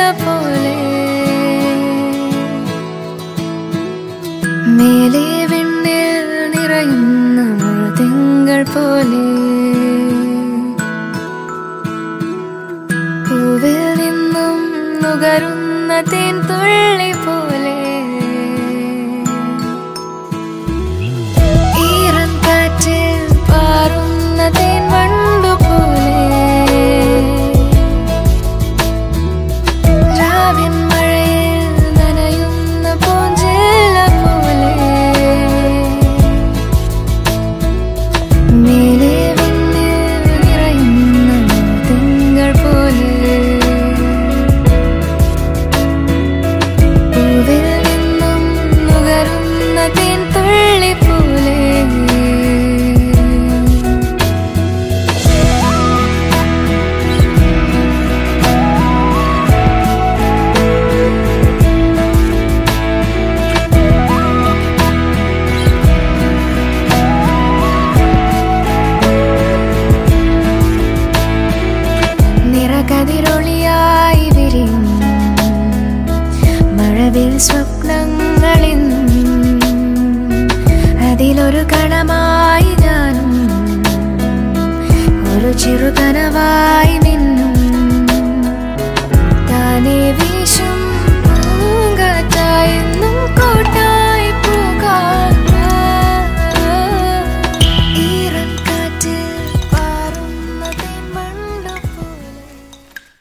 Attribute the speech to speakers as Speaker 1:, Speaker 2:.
Speaker 1: പോലെ മേലെ വിണ്ണിൽ നിറയുന്ന മുഴുതിങ്കൾ പോലെ പൂവിൽ നിന്നും നുകരുന്ന തേൻ തുള്ളി പോലെ ഈറൻ കാറ്റിൽ പാറുന്ന തേൻ വണ്ടു പോലെ രാവിൻ മഴയിൽ നനയുന്ന പൂഞ്ചില്ല പോലെ മേലെ വിണ്ണിൽ നിറയുന്ന തിങ്കൾ പോലെ പൂവിൽ നിന്നും നുകരുന്ന തേൻ തുള്ളി പോലെ നിറകതിരൊളിയായി വിരിയും മഴവിൽ സ്വപ്നങ്ങളിൽ അതിലൊരു കണമായി ഞാനും ഒരു ചെറുകനവായി